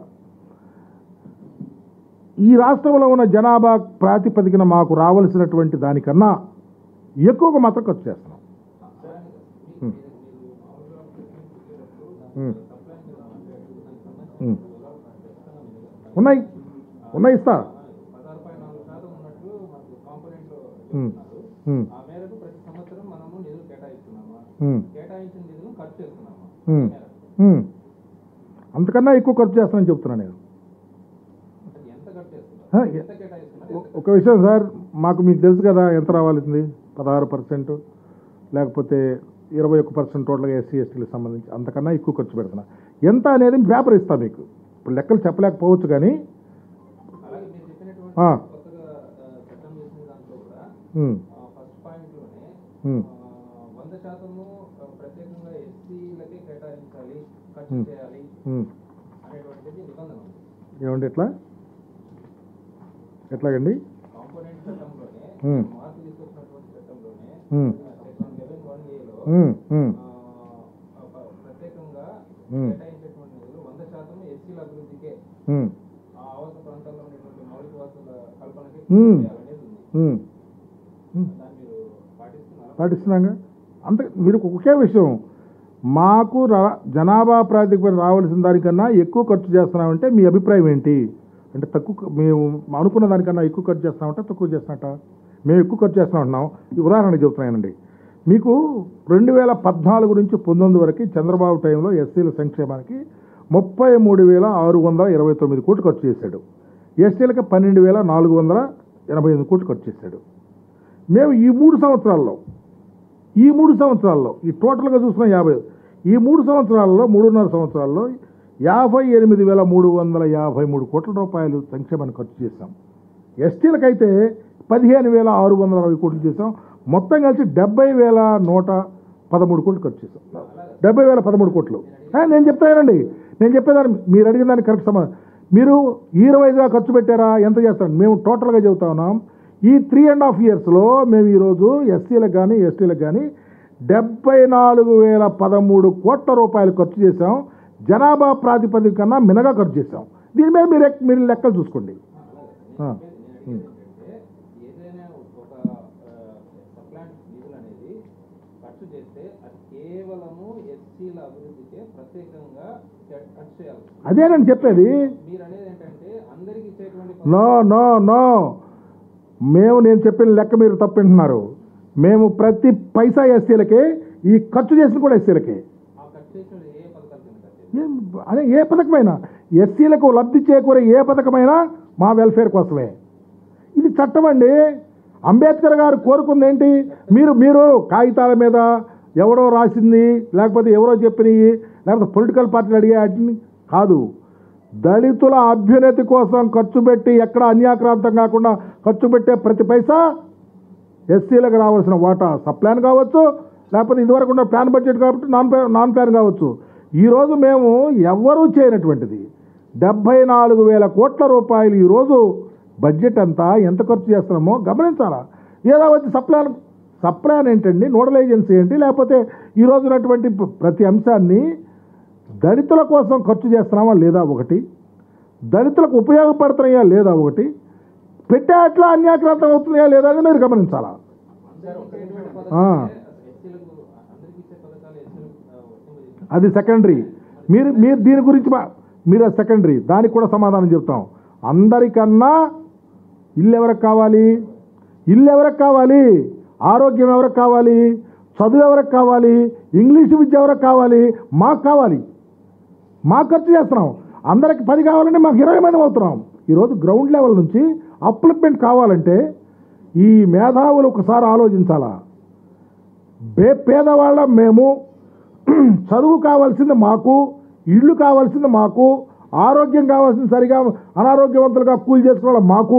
ఈ రాష్ట్రంలో ఉన్న జనాభా ప్రాతిపదికన మాకు రావాల్సినటువంటి దానికన్నా ఎక్కువగా మాత్రం ఖర్చు చేస్తున్నాం ఉమ్. ఉమ్. ఉమ్. ఉన్నాయి ఉన్నాయి ఇస్తా పదహారు పాయింట్ నాలుగు శాతం ఉన్నట్లు మనకు కాంపోనెంట్ ఉమ్. ఉమ్. ఆ మేరకు ప్రతి సంవత్సరం మనము నిధులు కేటాయిస్తున్నామా ఉమ్. కేటాయించిన నిధులు ఖర్చు చేస్తున్నామా ఉమ్. ఉమ్. అంతకన్నా ఎక్కువ ఖర్చు చేస్తానని చెప్తున్నాను నేను అసలు ఎంత ఖర్చు చేస్తున్నారు హ, ఎ- ఎంత కేటాయిస్తున్నారు ఒ- ఒక విషయం సార్ మాకు మీకు తెలుసు కదా ఎంత రావాల్సింది పదహారు పర్సెంట్ లేకపోతే ఇరవై ఒక్క పర్సెంట్ టోటల్గా ఎస్సీ ఎస్టీలకు సంబంధించి అంతకన్నా ఎక్కువ ఖర్చు పెడుతున్నా ఎంత అనేది పేపర్ ఇస్తా మీకు ఇప్పుడు లెక్కలు చెప్పలేకపోవచ్చు కానీ అలాగే మీరు చెప్పినటువంటి ఆ. కొత్తగా ఆ, చట్టం చేసిన దాంట్లో కూడా ఉమ్, ఫస్ట్ పాయింట్లోనే ఉమ్, వంద శాతము ఆ, ప్రత్యేకంగా ఎస్సీలకే కేటాయించాలి ఖర్చు Hmm. చేయాలి ఉమ్. అనేటువంటిది నిబంధన ఉంది ఏమండి ఎట్లా ఎట్లాగండి కాంపోనెంట్ చట్టంలోనే Hmm. మార్పు తీసుకొచ్చినటువంటి చట్టంలోనే ఉమ్, సెక్షన్ లెవెన్ వన్ ఏలో ఉమ్, ఉమ్, ప్రత్యేకంగా Hmm. కేటాయించేటువంటి నిధులు వంద శాతం ఎస్సీల అభివృద్ధికే ఉమ్, ఆ ఆవాస ప్రాంతాల్లో ఉన్నటువంటి మౌలిక వసతుల కల్పనకి Hmm. చేయాలనేది ఉంది ఉమ్. ఉమ్. దాన్ని మీరు పాటిస్తున్నారా పాటిస్తున్నాగా అంత మీరు ఒకే విషయం మాకు రా జనాభా ప్రాతిపదికన రావాల్సిన దానికన్నా ఎక్కువ ఖర్చు చేస్తున్నామంటే మీ అభిప్రాయం ఏంటి అంటే తక్కువ మేము అనుకున్న దానికన్నా ఎక్కువ ఖర్చు చేస్తున్నామంటే తక్కువ చేస్తున్నట్ట మేము ఎక్కువ ఖర్చు చేస్తున్నాం అంటున్నాం ఈ ఉదాహరణకి చెబుతున్నానండి మీకు రెండు వేల పద్నాలుగు నుంచి పంతొమ్మిది వరకు చంద్రబాబు టైంలో ఎస్సీల సంక్షేమానికి ముప్పై మూడు వేల ఆరు వందల ఇరవై తొమ్మిది కోట్లు ఖర్చు చేశాడు ఎస్టీలకు పన్నెండు వేల నాలుగు వందల ఎనభై ఎనిమిది కోట్లు ఖర్చు చేశాడు మేము ఈ మూడు సంవత్సరాల్లో ఈ మూడు సంవత్సరాల్లో ఈ టోటల్గా చూసిన యాభై ఈ మూడు సంవత్సరాల్లో మూడున్నర సంవత్సరాల్లో యాభై ఎనిమిది వేల మూడు వందల యాభై మూడు కోట్ల రూపాయలు సంక్షేమానికి ఖర్చు చేశాం ఎస్టీలకైతే పదిహేను వేల ఆరు వందల అరవై కోట్లు చేసాం మొత్తం కలిసి డెబ్బై వేల నూట పదమూడు కోట్లు ఖర్చు చేసాం డెబ్బై వేల పదమూడు కోట్లు ఆ, నేను చెప్తానండి నేను చెప్పేదాన్ని మీరు అడిగిన దానికి కరెక్ట్ సమాధానం మీరు ఇయర్ వైజ్గా ఖర్చు పెట్టారా ఎంత చేస్తారు మేము టోటల్గా చెబుతా ఉన్నాం ఈ త్రీ అండ్ హాఫ్ ఇయర్స్లో మేము ఈరోజు ఎస్సీలకు కానీ ఎస్టీలకు కానీ డెబ్బై నాలుగు వేల పదమూడు కోట్ల రూపాయలు ఖర్చు చేసాం జనాభా ప్రాతిపదిక కన్నా మినగా ఖర్చు చేసాం దీని మీద మీరు ఎక్- మీరు లెక్కలు చూసుకోండి ఆ. ఉమ్. ఏంటంటే ఏదైనా ఒక ఆ, కేవలము ఎస్సీల అభివృద్ధికే ప్రత్యేకంగా కట్ చేయాలి అదే నేను చెప్పేది మీరు అనేది ఏంటంటే అందరికి ఇచ్చేటువంటి నో నో నో మేము నేను చెప్పిన లెక్క మీరు తప్పింటున్నారు మేము ప్రతి పైసా ఎస్సీలకే ఈ ఖర్చు చేసిన కూడా ఎస్సీలకే ఆ కట్ చేసిన ఏ పథకాలు కింద కట్ చేయాలి ఏం అదే ఏ పథకమైనా ఎస్సీలకు లబ్ధి చేకూరే ఏ పథకమైనా మా వెల్ఫేర్ కోసమే ఇది చట్టం అండి అంబేద్కర్ గారు కోరుకుంది ఏంటి మీరు మీరు కాగితాల మీద ఎవరో రాసింది లేకపోతే ఎవరో చెప్పినవి లేకపోతే పొలిటికల్ పార్టీలు అడిగే వాటిని కాదు దళితుల అభ్యున్నతి కోసం ఖర్చు పెట్టి ఎక్కడ అన్యాక్రాంతం కాకుండా ఖర్చు పెట్టే ప్రతి పైసా ఎస్సీలకు రావాల్సిన వాటా సప్లాన్ కావచ్చు లేకపోతే ఇదివరకు ఉన్న ప్లాన్ బడ్జెట్ కాబట్టి నాన్ ప్లాన్ నాన్ ప్లాన్ కావచ్చు ఈరోజు మేము ఎవ్వరూ చేయనటువంటిది డెబ్భై నాలుగు వేల కోట్ల రూపాయలు ఈరోజు బడ్జెట్ అంతా ఎంత ఖర్చు చేస్తున్నామో గమనించాలా ఏదో వచ్చి సప్లాన్ సప్లాన్ ఏంటండి నోడల్ ఏజెన్సీ ఏంటి లేకపోతే ఈరోజు ఉన్నటువంటి ప్ర- ప్రతి అంశాన్ని దళితుల కోసం ఖర్చు చేస్తున్నామా లేదా ఒకటి దళితులకు ఉపయోగపడుతున్నాయా లేదా ఒకటి పెట్టే అట్లా అన్యాక్రాంతం అవుతున్నాయా లేదా అని మీరు గమనించాలా అందరికి ఇచ్చేటువంటి ఆ. పథకాలే ఎస్సీలకు అందరికి ఇచ్చే పథకాలు ఎస్సీలకు వర్తింపజేయాలి అది సెకండరీ మీరు మీరు దీని గురించి మా- మీరు అది సెకండరీ దానికి కూడా సమాధానం చెప్తాం అందరికన్నా ఇల్లు ఎవరికి కావాలి ఇల్లు ఎవరికి కావాలి ఆరోగ్యం ఎవరికి కావాలి చదువు ఎవరికి కావాలి ఇంగ్లీష్ విద్య ఎవరికి కావాలి మాకు కావాలి మాకు ఖర్చు చేస్తున్నాం అందరికి పది కావాలంటే మాకు ఇరవై మంది అవుతున్నాం ఈరోజు గ్రౌండ్ లెవెల్ నుంచి అప్లిప్మెంట్ కావాలంటే ఈ మేధావులు ఒకసారి ఆలోచించాలా బే పేదవాళ్ళ మేము చదువు కావాల్సింది మాకు ఇళ్ళు కావాల్సింది మాకు ఆరోగ్యం కావాల్సింది సరిగా అనారోగ్యవంతులుగా కూలి చేసుకోవడం మాకు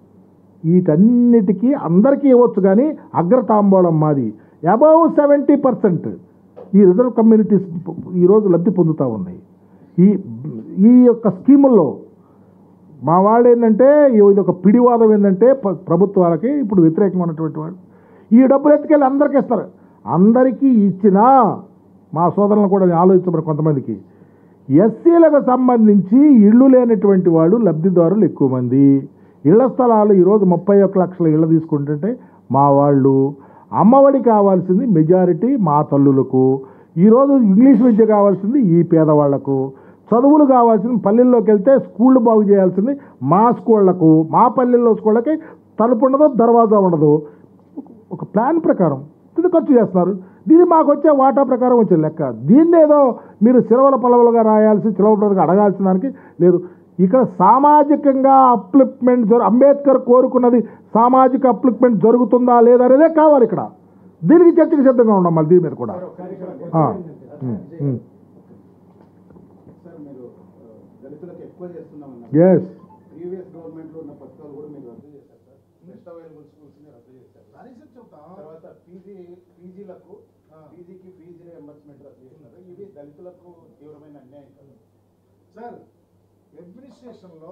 వీటన్నిటికీ అందరికీ ఇవ్వచ్చు కానీ అగ్రతాంబోళం మాది అబౌవ్ సెవెంటీ పర్సెంట్ ఈ రిజర్వ్ కమ్యూనిటీస్ ఈరోజు లబ్ధి పొందుతూ ఉన్నాయి ఈ ఈ యొక్క స్కీముల్లో మా వాళ్ళు ఏంటంటే ఇది ఒక పిడివాదం ఏంటంటే ప్ర- ప్రభుత్వాలకి ఇప్పుడు వ్యతిరేకంగా ఉన్నటువంటి వాళ్ళు ఈ డబ్బులు ఎత్తుకెళ్ళి అందరికీ ఇస్తారు అందరికీ ఇచ్చినా మా సోదరులను కూడా నేను ఆలోచించబడి కొంతమందికి ఎస్సీలకు సంబంధించి ఇళ్ళు లేనటువంటి వాళ్ళు లబ్ధిదారులు ఎక్కువ మంది ఇళ్ల స్థలాలు ఈరోజు ముప్పై ఒక్క లక్షల ఇళ్ళు తీసుకుంటుంటే మా వాళ్ళు అమ్మఒడి కావాల్సింది మెజారిటీ మా తల్లులకు ఈరోజు ఇంగ్లీష్ విద్య కావాల్సింది ఈ పేదవాళ్లకు చదువులు కావాల్సింది పల్లెల్లోకి వెళ్తే స్కూళ్ళు బాగు చేయాల్సింది మా స్కూళ్లకు మా పల్లెల్లో స్కూళ్ళకి తలుపు ఉండదు దర్వాజా ఉండదు ఒక ప్లాన్ ప్రకారం ఇది ఖర్చు చేస్తున్నారు దీన్ని మాకు వచ్చే వాటా ప్రకారం వచ్చే లెక్క దీన్ని ఏదో మీరు సిలవల పలవలుగా రాయాల్సి సిలవలుగా అడగాల్సిన దానికి లేదు ఇక్కడ సామాజికంగా అప్లిప్మెంట్ జరు అంబేద్కర్ కోరుకున్నది సామాజిక అప్లిప్మెంట్ జరుగుతుందా లేదా అనేదే కావాలి ఇక్కడ దీనికి చర్చకు సిద్ధంగా ఉన్నాం మళ్ళీ దీని మీద కూడా ఆ, ఉమ్, ఉమ్. సార్ మీరు ఆ, దళితులకు ఎక్కువ చేస్తున్నామన్నారు Yes. ప్రీవియస్ గవర్నమెంట్ లో ఉన్న పథకాలు కూడా మీరు రద్దు చేశారు సార్ బెస్ట్ అవైలబుల్ స్కూల్స్ ని రద్దు చేశారు తర్వాత పీజీ పీజీలకు పీజీకి ఫీజు రియంబర్స్మెంట్ రద్దు చేశారు ఇది దళితులకు తీవ్రమైన అన్యాయం కదా సార్ అడ్మినిస్ట్రేషన్లో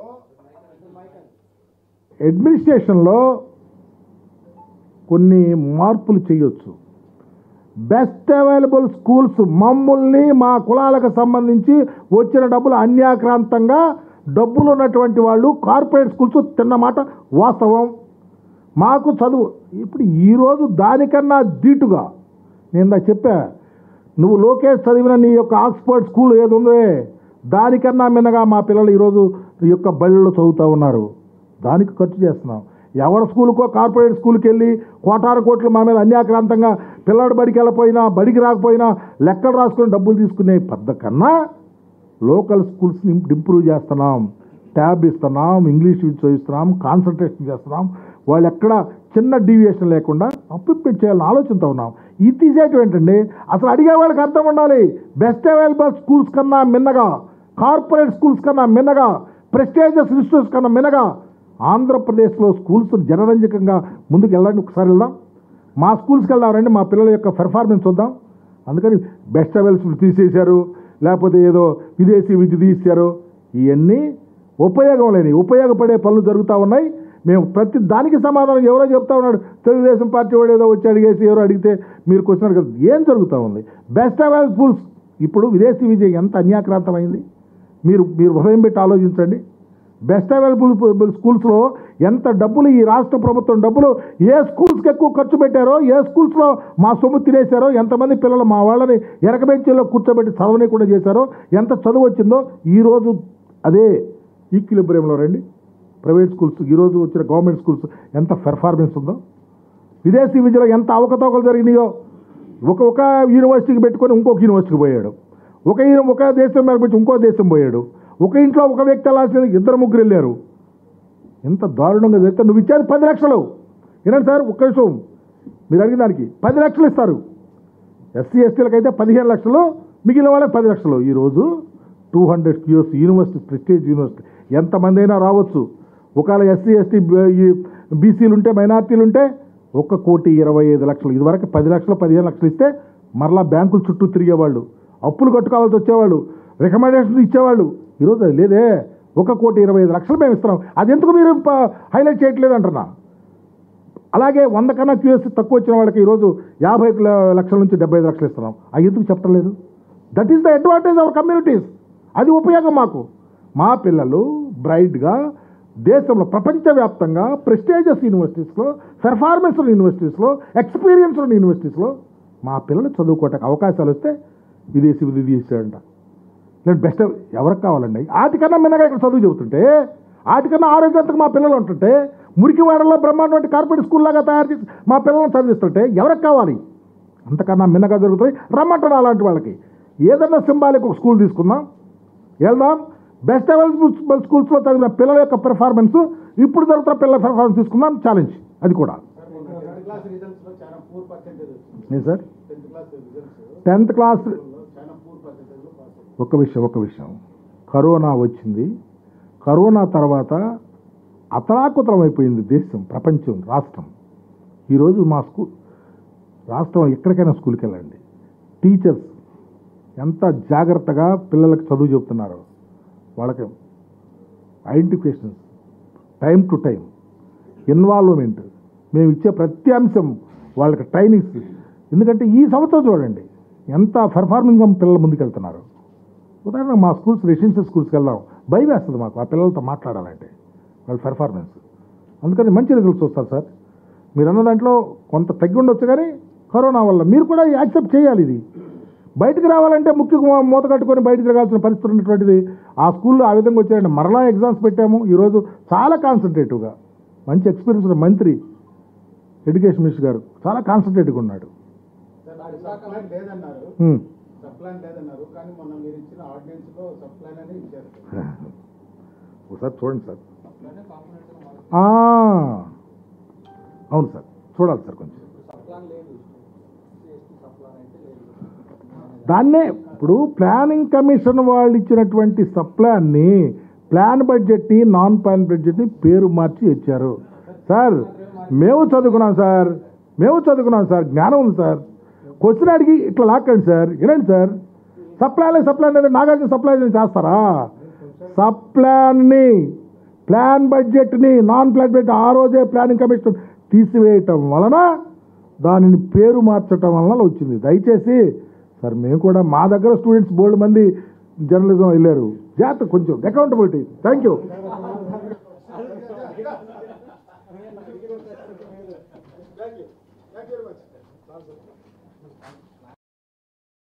అడ్మినిస్ట్రేషన్లో కొన్ని మార్పులు చేయొచ్చు బెస్ట్ అవైలబుల్ స్కూల్స్ మమ్మల్ని మా కులాలకు సంబంధించి వచ్చిన డబ్బులు అన్యాక్రాంతంగా డబ్బులు ఉన్నటువంటి వాళ్ళు కార్పొరేట్ స్కూల్స్ తిన్నమాట వాస్తవం మాకు చదువు ఇప్పుడు ఈరోజు దానికన్నా ధీటుగా నేను ఇందాక చెప్పా నువ్వు లోకేష్ చదివిన నీ యొక్క ఆక్స్ఫర్డ్ స్కూల్ ఏది ఉందో దానికన్నా మిన్నగా మా పిల్లలు ఈరోజు ఈ యొక్క బళ్ళలో చదువుతూ ఉన్నారు దానికి ఖర్చు చేస్తున్నాం ఎవరి స్కూల్కో కార్పొరేట్ స్కూల్కి వెళ్ళి కోటాను కోట్లు మా మీద అన్యాక్రాంతంగా పిల్లాడు బడికి వెళ్ళపోయినా బడికి రాకపోయినా లెక్కలు రాసుకొని డబ్బులు తీసుకునే పద్ధ కన్నా లోకల్ స్కూల్స్ని ఇంప్రూవ్ చేస్తున్నాం ట్యాబ్ ఇస్తున్నాం ఇంగ్లీష్ చదివిస్తున్నాం కాన్సన్ట్రేషన్ చేస్తున్నాం వాళ్ళు ఎక్కడ చిన్న డీవియేషన్ లేకుండా అప్లిప్మెంట్ చేయాలని ఆలోచనతో ఉన్నాం ఇది తీసేయటం ఏంటండి అసలు అడిగే వాళ్ళకి అర్థం ఉండాలి బెస్ట్ అవైలబుల్ స్కూల్స్ కన్నా మిన్నగా కార్పొరేట్ స్కూల్స్ కన్నా మిన్నగా ప్రెస్టేజియస్ ఇన్స్టిట్యూట్స్ కన్నా మిన్నగా ఆంధ్రప్రదేశ్లో స్కూల్స్ జనరంజకంగా ముందుకు వెళ్ళండి ఒకసారి వెళ్దాం మా స్కూల్స్కి వెళ్దాం రండి మా పిల్లల యొక్క పెర్ఫార్మెన్స్ చూద్దాం అందుకని బెస్ట్ అవైలబుల్ తీసేశారు లేకపోతే ఏదో విదేశీ విద్య తీశారు ఇవన్నీ ఉపయోగం లేని ఉపయోగపడే పనులు జరుగుతూ ఉన్నాయి మేము ప్రతి దానికి సమాధానం ఎవరో చెప్తా ఉన్నాడు తెలుగుదేశం పార్టీ వాడు ఏదో వచ్చి అడిగేసి ఎవరో అడిగితే మీరు క్వశ్చన్ కదా ఏం జరుగుతూ ఉంది బెస్ట్ అవైలబుల్ స్కూల్స్ ఇప్పుడు విదేశీ విద్య ఎంత అన్యాక్రాంతమైంది మీరు మీరు హృదయం పెట్టి ఆలోచించండి బెస్ట్ అవైలబుల్ స్కూల్స్లో ఎంత డబ్బులు ఈ రాష్ట్ర ప్రభుత్వం డబ్బులు ఏ స్కూల్స్కి ఎక్కువ ఖర్చు పెట్టారో ఏ స్కూల్స్లో మా సొమ్ము తినేశారో ఎంతమంది పిల్లలు మా వాళ్ళని ఎరకబెంచీలో కూర్చోబెట్టి చదవని కూడా చేశారో ఎంత చదువు వచ్చిందో ఈరోజు అదే ఈక్విలిబ్రియంలో రండి ప్రైవేట్ స్కూల్స్ ఈరోజు వచ్చిన గవర్నమెంట్ స్కూల్స్ ఎంత పెర్ఫార్మెన్స్ ఉందో విదేశీ విద్యలో ఎంత అవకతవకలు జరిగినాయో ఒక ఒక యూనివర్సిటీకి పెట్టుకొని ఇంకొక యూనివర్సిటీకి పోయాడు ఒక యూని- ఒక దేశం మీద పెట్టి ఇంకో దేశం పోయాడు ఒక ఇంట్లో ఒక వ్యక్తి వెళ్ళాల్సింది ఇద్దరు ముగ్గురు వెళ్ళారు ఎంత దారుణంగా జరిగితే నువ్వు ఇచ్చేది పది లక్షలు వినండి సార్ ఒక్క నిమిషం మీరు అడిగిన దానికి పది లక్షలు ఇస్తారు ఎస్సీ ఎస్టీలకు అయితే పదిహేను లక్షలు మిగిలిన వాళ్ళకి పది లక్షలు ఈరోజు two hundred QS university prestige university ఎంతమంది అయినా రావచ్చు ఒకవేళ ఎస్సీ ఎస్టీ ఈ బీసీలు ఉంటే మైనార్టీలు ఉంటే ఒక కోటి ఇరవై ఐదు లక్షలు ఇదివరకు పది లక్షలు పదిహేను లక్షలు ఇస్తే మరలా బ్యాంకుల చుట్టూ తిరిగేవాళ్ళు అప్పులు కట్టుకోవాల్సి వచ్చేవాళ్ళు రికమెండేషన్ ఇచ్చేవాళ్ళు ఈరోజు అది లేదే ఒక కోటి ఇరవై ఐదు లక్షలు మేము ఇస్తున్నాం అది ఎందుకు మీరు ప- హైలైట్ చేయట్లేదు అంటున్నా అలాగే వంద కన్నా క్యూఎస్ తక్కువ వచ్చిన వాళ్ళకి ఈరోజు యాభై ల- లక్షల నుంచి డెబ్బై ఐదు లక్షలు ఇస్తున్నాం అవి ఎందుకు చెప్పడం లేదు that is the advantage our communities అది ఉపయోగం మాకు మా పిల్లలు బ్రైట్గా దేశంలో ప్రపంచవ్యాప్తంగా ప్రెస్టేజియస్ యూనివర్సిటీస్లో పెర్ఫార్మెన్స్ యూనివర్సిటీస్లో ఎక్స్పీరియన్స్ ఉన్న యూనివర్సిటీస్లో మా పిల్లలు చదువుకోవటానికి అవకాశాలు వస్తే విదేశీ విధి తీసాడంట నేను బెస్ట్ ఎవరికి కావాలండి వాటికన్నా మిన్నగా ఇక్కడ చదువు చెబుతుంటే వాటికన్నా ఆరోగ్యవంతంగా మా పిల్లలు ఉంటుంటే మురికివాడలో బ్రహ్మాండం వంటి కార్పొరేట్ స్కూల్ లాగా తయారు చేసి మా పిల్లల్ని చదివిస్తుంటే ఎవరికి కావాలి అంతకన్నా మిన్నగా జరుగుతాయి రమ్మంటారు అలాంటి వాళ్ళకి ఏదన్నా సింబాలిక్ ఒక స్కూల్ తీసుకుందాం వెళ్దాం బెస్ట్ అవైలబుల్ స్కూల్స్లో చదివిన పిల్లల యొక్క పెర్ఫార్మెన్స్ ఇప్పుడు జరుగుతున్న పిల్లల పెర్ఫార్మెన్స్ తీసుకుందాం ఛాలెంజ్ అది కూడా టెన్త్ క్లాస్ రిజల్ట్స్ లో చాలా పూర్ పర్సెంటేజ్ వచ్చింది ఏం sir tenth class results tenth class చాలా పూర్ పర్సెంటేజ్ లో పాస్ అయ్యారు. ఒక విషయం ఒక విషయం కరోనా వచ్చింది కరోనా తర్వాత అతలాకుతలం అయిపోయింది దేశం ప్రపంచం రాష్ట్రం ఈరోజు మా స్కూల్ రాష్ట్రం ఎక్కడికైనా స్కూల్కి వెళ్ళండి టీచర్స్ ఎంత జాగ్రత్తగా పిల్లలకు చదువు చెబుతున్నారు వాళ్ళకి identifications time to time involvement మేము ఇచ్చే ప్రతి అంశం వాళ్ళకి ట్రైనింగ్స్ ఎందుకంటే ఈ సంవత్సరం చూడండి ఎంత పెర్ఫార్మింగ్గా పిల్లలు ముందుకెళ్తున్నారు ఉదాహరణకు మా స్కూల్స్ రెసిడెన్షియల్ స్కూల్స్కి వెళ్దాం భయం వేస్తుంది మాకు ఆ పిల్లలతో మాట్లాడాలంటే వాళ్ళ పెర్ఫార్మెన్స్ అందుకని మంచి రిజల్ట్స్ వస్తారు సార్ మీరు అన్న దాంట్లో కొంత తగ్గి ఉండొచ్చు కానీ కరోనా వల్ల మీరు కూడా యాక్సెప్ట్ చేయాలి ఇది బయటికి రావాలంటే ముఖ్య మూత కట్టుకొని బయటికి రావాల్సిన పరిస్థితి ఉన్నటువంటిది ఆ స్కూల్లో ఆ విధంగా వచ్చారండి మరలా ఎగ్జామ్స్ పెట్టాము ఈరోజు చాలా కాన్సన్ట్రేటివ్గా మంచి ఎక్స్పీరియన్స్ ఉన్న మంత్రి ఎడ్యుకేషన్ మినిస్టర్ గారు చాలా కాన్సన్ట్రేటివ్గా ఉన్నాడు సార్ అది సప్లాన్ లేదన్నారు హ్మ్. సప్లాన్ లేదన్నారు కానీ మొన్న మీరు ఇచ్చిన ఆర్డినెన్స్ లో సప్లాన్ అని ఇచ్చారు ఒకసారి చూడండి సార్ అట్లనే కాంపోనెంట్స్ మారుతుంది ఆ, అవును సార్ చూడాలి సార్ కొంచెం సప్లాన్ లేదు ఎస్టీ సప్లాన్ అయితే లేదు దాన్నే ఇప్పుడు ప్లానింగ్ కమిషన్ వాళ్ళు ఇచ్చినటువంటి సప్లాన్ని ప్లాన్ బడ్జెట్ని నాన్ ప్లాన్ బడ్జెట్ని పేరు మార్చి ఇచ్చారు సార్ మేము చదువుకున్నాం సార్ మేము చదువుకున్నాం సార్ జ్ఞానం ఉంది సార్ క్వశ్చన్ అడిగి ఇట్లా లాక్కండి సార్ వినండి సార్ సప్లాన్ సప్లాన్ అనేది నాగార్జున సప్లై చేస్తారా సప్లాన్ని ప్లాన్ బడ్జెట్ని నాన్ ప్లాన్ బడ్జెట్ ఆ రోజే ప్లానింగ్ కమిషన్ తీసివేయటం వలన దానిని పేరు మార్చటం వలన వచ్చింది దయచేసి సార్ మేము కూడా మా దగ్గర స్టూడెంట్స్ బోల్డ్ మంది జర్నలిజం వెళ్ళారు జాగ్రత్త కొంచెం అకౌంటబిలిటీ థ్యాంక్ యూ